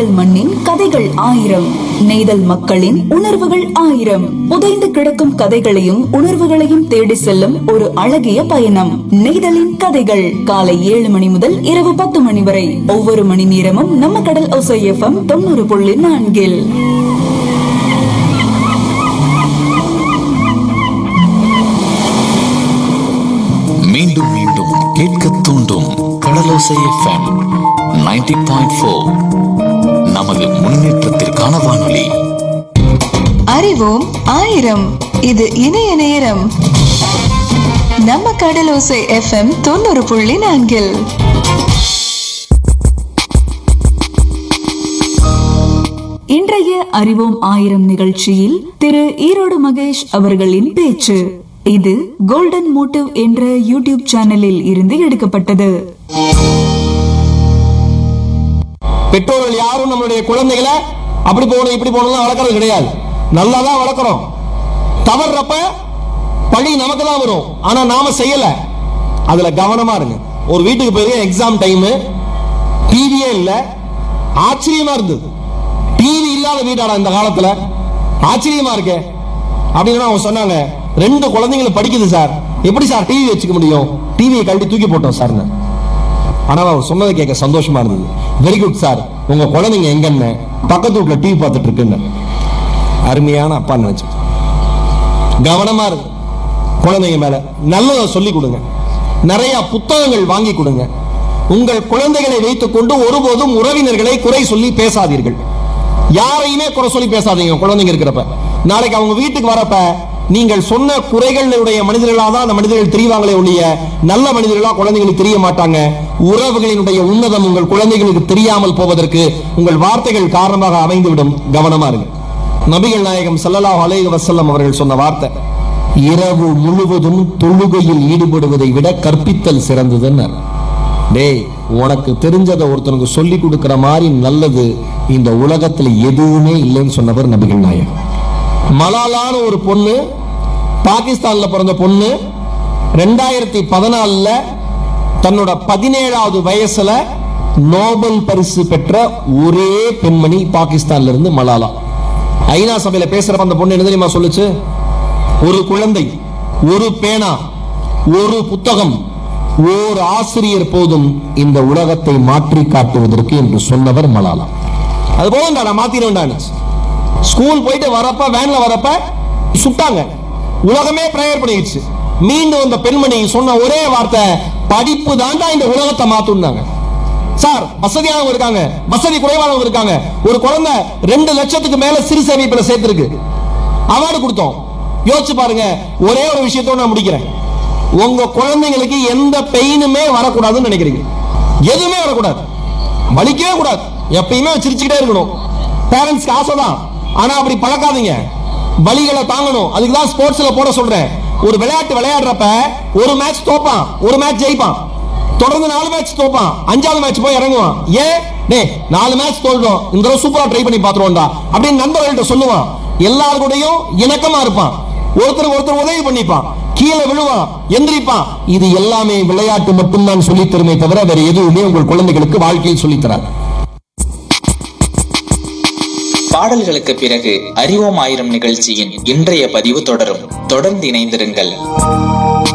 நெய்தல் மண்ணின் கதைகள் ஆயிரம் நெய்தல் மக்களின் உணர்வுகள் ஆயிரம் புதைந்து கிடக்கும் கதைகளையும் உணர்வுகளையும் தேடி செல்லும் ஒரு அழகிய பயணம் நெய்தலின் கதைகள் காலை ஏழு மணி முதல் இரவு பத்து மணி வரை ஒவ்வொரு மணி நேரமும் நம்ம கடல் ஒசை எஃப்எம் தொண்ணூறு புள்ளி நான்கில் மீண்டும் மீண்டும் கேட்க தூண்டும் கடலோசை எஃப்எம் 90.4 பாயிண்ட் ஃபோர் நமது முன்னேற்றத்திற்கான வானொலி அறிவோம் ஆயிரம் இது இணைய நேரம் நம்ம கடலோசை எஃப்எம் தொண்ணூறு புள்ளி நான்கில் இன்றைய அறிவோம் ஆயிரம் நிகழ்ச்சியில் திரு ஈரோடு மகேஷ் அவர்களின் பேச்சு இது கோல்டன் மோட்டிவ் என்ற யூடியூப் சேனலில் இருந்து எடுக்கப்பட்டது பெற்றோர்கள் யாரும் நம்மளுடைய குழந்தைகளை அப்படி போகணும் இப்படி போகணும் வளர்க்கறது கிடையாது நல்லா தான் வளர்க்குறோம் தவறுறப்ப பழி நமக்கு தான் வரும் ஆனா நாம செய்யல அதுல கவனமா இருங்க ஒரு வீட்டுக்கு போயிருக்க எக்ஸாம் டைம் டிவியே இல்ல ஆச்சரியமா இருந்தது டிவி இல்லாத வீடாடா இந்த காலத்துல ஆச்சரியமா இருக்கே அப்படின்னு அவங்க சொன்னாங்க ரெண்டு குழந்தைங்களை படிக்குது சார் எப்படி சார் டிவி வச்சுக்க முடியும் டிவியை கழட்டி தூக்கி போட்டோம் சார்னு ஆனா அவர் சொன்னதை கேட்க சந்தோஷமா இருந்தது வெரி குட் சார் உங்க குழந்தைங்க எங்கன்னு பக்கத்து வீட்டுல டிவி பார்த்துட்டு இருக்குன்னு அருமையான அப்பா நினைச்சேன் கவனமா இருக்கு குழந்தைங்க மேல நல்லதை சொல்லி கொடுங்க நிறைய புத்தகங்கள் வாங்கி கொடுங்க உங்கள் குழந்தைகளை வைத்துக் கொண்டு ஒருபோதும் உறவினர்களை குறை சொல்லி பேசாதீர்கள் யாரையுமே குறை சொல்லி பேசாதீங்க குழந்தைங்க இருக்கிறப்ப நாளைக்கு அவங்க வீட்டுக்கு வரப்ப நீங்கள் சொன்ன குறைகளுடைய மனிதர்களா தான் அந்த மனிதர்கள் தெரியவாங்களே ஒழிய நல்ல மனிதர்களா குழந்தைகளுக்கு தெரிய மாட்டாங்க உறவுகளினுடைய உன்னதம் உங்கள் குழந்தைகளுக்கு தெரியாமல் போவதற்கு உங்கள் வார்த்தைகள் காரணமாக அமைந்துவிடும் கவனமா இருங்க நபிகள் நாயகம் ஸல்லல்லாஹு அலைஹி வஸல்லம் அவர்கள் சொன்ன வார்த்தை இரவு முழுவதும் தொழுகையில் ஈடுபடுவதை விட கற்பித்தல் சிறந்ததுன்னு டேய் உனக்கு தெரிஞ்சதை ஒருத்தனுக்கு சொல்லி கொடுக்கிற மாதிரி நல்லது இந்த உலகத்துல எதுவுமே இல்லைன்னு சொன்னவர் நபிகள் நாயகம் மலாலான ஒரு பொண்ணு பாகிஸ்தான்ல பிறந்த பொண்ணு ரெண்டாயிரத்தி பதினாலுல தன்னோட பதினேழாவது வயசுல நோபல் பரிசு பெற்ற ஒரே பெண்மணி பாகிஸ்தான்ல இருந்து மலாலா ஐநா சபையில பேசுறப்ப அந்த பொண்ணு என்ன தெரியுமா சொல்லுச்சு ஒரு குழந்தை ஒரு பேனா ஒரு புத்தகம் ஓர் ஆசிரியர் போதும் இந்த உலகத்தை மாற்றி காட்டுவதற்கு என்று சொன்னவர் மலாலா அது போதும்டா நான் மாத்திரேன்டான்னு ஸ்கூல் போயிட்டு வரப்ப வேன்ல வரப்ப சுட்டாங்க உலகமே பிரேயர் பண்ணிடுச்சு மீண்டும் அந்த பெண்மணி சொன்ன ஒரே வார்த்தை படிப்பு தாண்டா இந்த உலகத்தை மாத்துனாங்க சார் வசதியானவங்க இருக்காங்க வசதி குறைவானவங்க இருக்காங்க ஒரு குழந்தை ரெண்டு லட்சத்துக்கு மேல சிறு சேமிப்புல சேர்த்திருக்கு அவார்டு கொடுத்தோம் யோசிச்சு பாருங்க ஒரே ஒரு விஷயத்தோட நான் முடிக்கிறேன் உங்க குழந்தைங்களுக்கு எந்த பெயினுமே வரக்கூடாதுன்னு நினைக்கிறீங்க எதுவுமே வரக்கூடாது வலிக்கவே கூடாது எப்பயுமே சிரிச்சுக்கிட்டே இருக்கணும் பேரண்ட்ஸ்க்கு ஆசை தான் ஆனா அப்படி பழக்காதீங்க வலிகளை தாங்கணும் அதுக்கு தான் ஸ்போர்ட்ஸ்ல போட சொல்றேன் ஒரு விளையாட்டு விளையாடுறப்ப ஒரு மேட்ச் தோப்பான் ஒரு மேட்ச் ஜெயிப்பான் தொடர்ந்து நாலு மேட்ச் தோப்பான் அஞ்சாவது மேட்ச் போய் இறங்குவான் ஏன் டேய் நாலு மேட்ச் தோல்றோம் இந்த தடவை சூப்பரா ட்ரை பண்ணி பாத்துருவோம்டா அப்படின்னு நண்பர்கள்ட்ட சொல்லுவான் எல்லார் கூடயும் இணக்கமா இருப்பான் ஒருத்தருக்கு ஒருத்தர் உதவி பண்ணிப்பான் கீழே விழுவான் எந்திரிப்பான் இது எல்லாமே விளையாட்டு மட்டும்தான் சொல்லித் தருமே தவிர வேற எதுவுமே உங்கள் குழந்தைகளுக்கு வாழ்க்கையில் சொல்லித் தராது பாடல்களுக்கு பிறகு அறிவோம் ஆயிரம் நிகழ்ச்சியின் இன்றைய பதிவு தொடரும் தொடர்ந்து இணைந்திருங்கள்